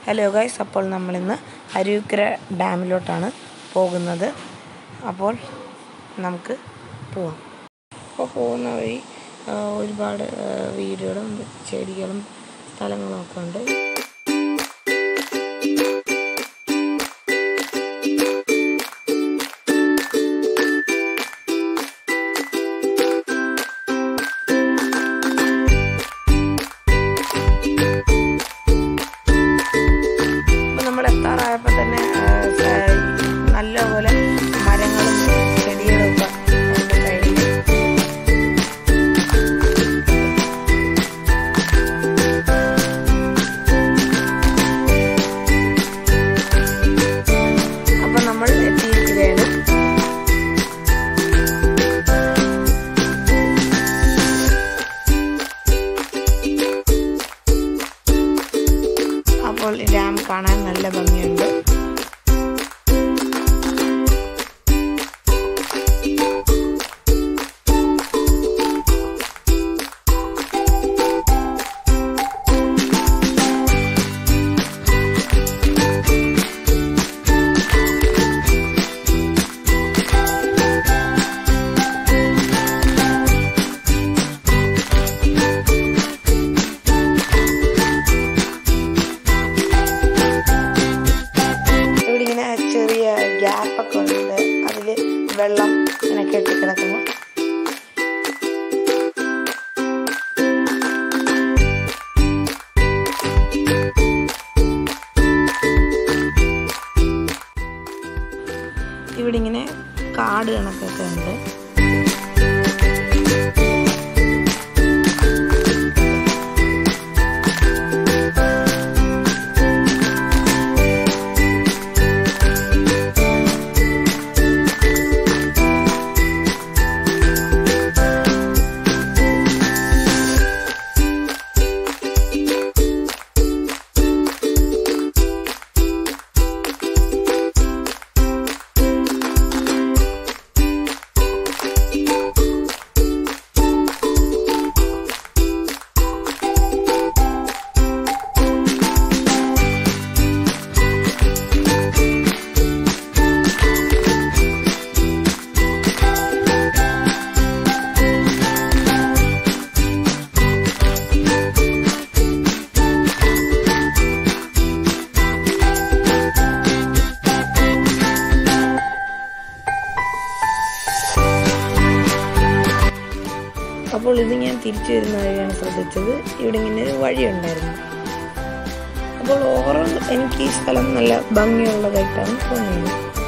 hello guys അപ്പോൾ നമ്മളിന്ന് അരുവിക്കര ഡാമിലോട്ടാണ് പോകുന്നത് അപ്പോൾ നമുക്ക് പോവാം അപ്പോൾ പോകുന്ന വഴി ആ, ഒരുപാട് ആ, വീടുകളും ചെടികളും സ്ഥലങ്ങളും ഒക്കെ ഉണ്ട് അപ്പോൾ നമ്മൾ എത്താറായപ്പോൾ തന്നെ ആ, സ- നല്ലപോലെ മരങ്ങളും ചെടികളും ഒക്കെ നമുക്ക് കഴിഞ്ഞു അപ്പോൾ നമ്മൾ എത്തിയിരിക്കുകയാണ് അപ്പോൾ ഈ ഡാം കാണാൻ നല്ല ഭംഗിയുണ്ട് ഇവിടെ ഇങ്ങനെ ചെറിയ ഗ്യാപ്പൊക്കെ ഉണ്ട് അതിൽ വെള്ളം ഇങ്ങനെ കെട്ടിക്കിടക്കുന്നു ഇവിടെ ഇങ്ങനെ കാട് കണക്കൊക്കെ ഉണ്ട് അപ്പോൾ ഇത് ഞാൻ തിരിച്ചു വരുന്ന വഴിയാണ് ശ്രദ്ധിച്ചത് ഇവിടെ ഇങ്ങനെ ഒരു വഴിയുണ്ടായിരുന്നു അപ്പോൾ ഓവറോൾ എനിക്ക് ഈ സ്ഥലം നല്ല ഭംഗിയുള്ളതായിട്ടാണ് തോന്നിയത്